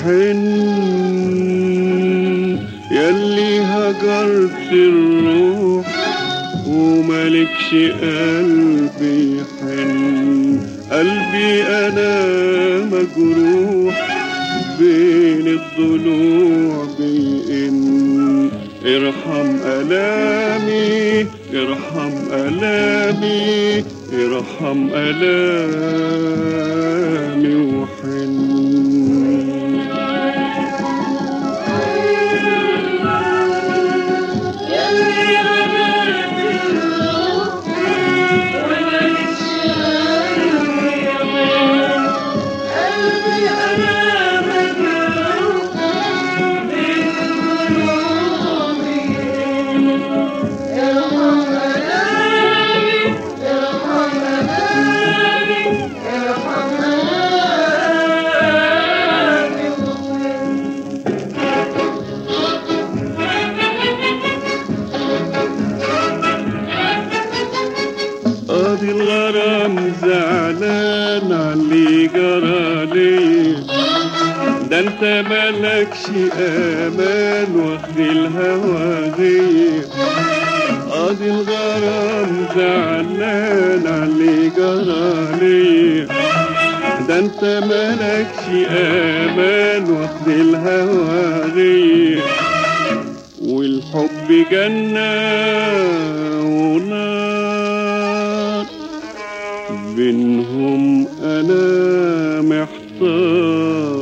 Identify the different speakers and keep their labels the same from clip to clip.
Speaker 1: حن يلي هجرت الروح وملكش قلبي حن قلبي انا مجروح بين الضلوع بين ارحم الامي ارحم الامي ارحم الامي وحن قاضي الغرام زعلان علي جرالي ده انت مالكش امان واخد الهوى غير قاضي الغرام زعلان علي جرالي ده انت مالكش امان واخد الهوى غير والحب جنة ونار بينهم انا محتار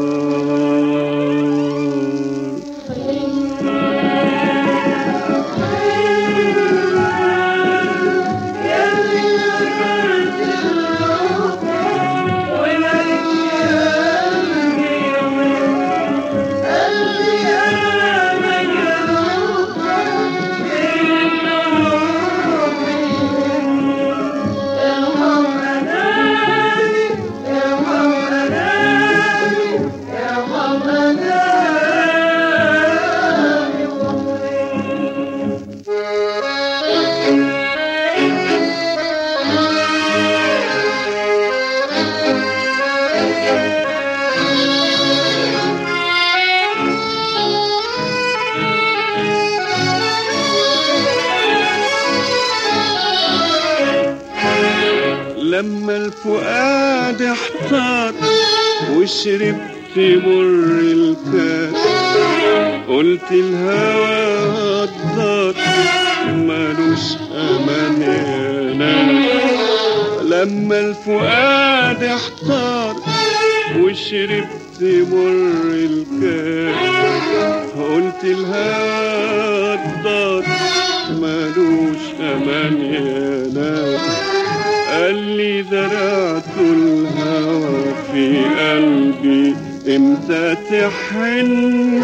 Speaker 1: لما الفؤاد احتار وشربت مر الكاس قلت الهوى الدار مالوش امان يا ناس لما الفؤاد احتار وشربت مر الكاس قلت الهوى الدار مالوش امان يا ناس قال لي زرعت الهوى في قلبي امتى تحن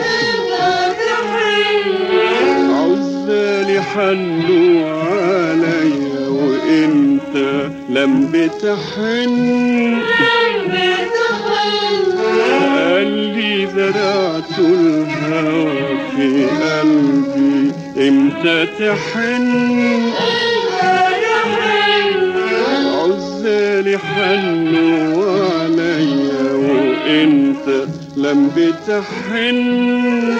Speaker 1: عزالي حنوا عليا وانت لم بتحن قال لي زرعت الهوى في قلبي امتى تحن عزالي حنوا عليا وانت لم بتحن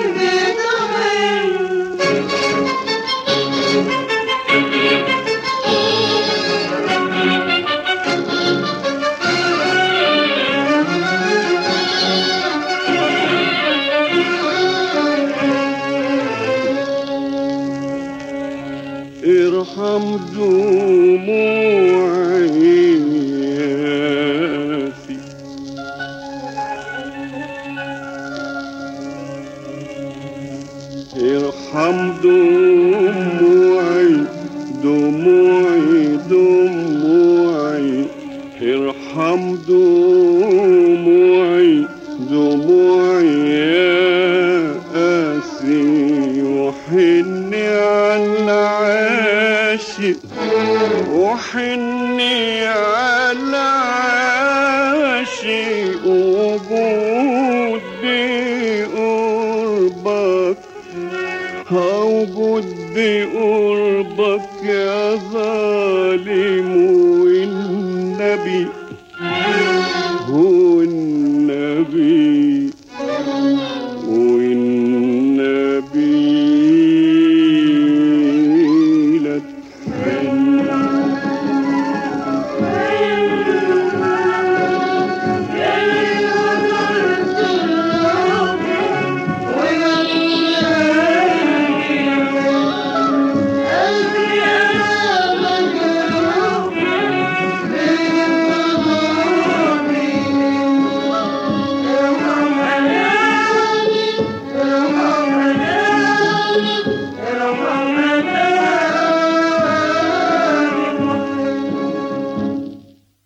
Speaker 1: ارحم دموعي ياسي ارحم دموعي دموعي دموعي ارحم دموعي دموعي يا قاسي وحني على العاشق وحني على العاشق وجود بقربك هوجد بقربك يا ظالم